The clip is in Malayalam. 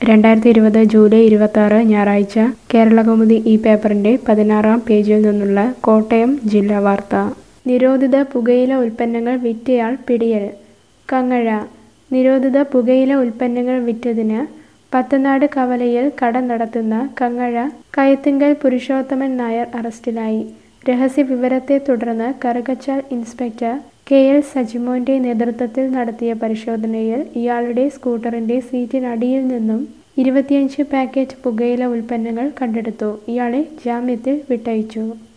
രണ്ടായിരത്തി ഇരുപത് ജൂലൈ ഇരുപത്തി ഞായറാഴ്ച കേരളകൗമുദി ഈ പേപ്പറിന്റെ പതിനാറാം പേജിൽ നിന്നുള്ള കോട്ടയം ജില്ലാ വാർത്ത നിരോധിത പുകയില ഉൽപ്പന്നങ്ങൾ വിറ്റയാൾ പിടിയിൽ കങ്ങഴ നിരോധിത പുകയില ഉൽപ്പന്നങ്ങൾ വിറ്റതിന് പത്തനാട് കവലയിൽ കട നടത്തുന്ന കങ്ങഴ കയത്തിങ്കൽ പുരുഷോത്തമൻ നായർ അറസ്റ്റിലായി രഹസ്യവിവരത്തെ തുടർന്ന് കറുകച്ചാൽ ഇൻസ്പെക്ടർ കെ എൽ സജിമോന്റെ നേതൃത്വത്തിൽ നടത്തിയ പരിശോധനയിൽ ഇയാളുടെ സ്കൂട്ടറിന്റെ സീറ്റിനടിയിൽ നിന്നും ഇരുപത്തിയഞ്ച് പാക്കറ്റ് പുകയില ഉൽപ്പന്നങ്ങൾ കണ്ടെടുത്തു ഇയാളെ ജാമ്യത്തിൽ വിട്ടയച്ചു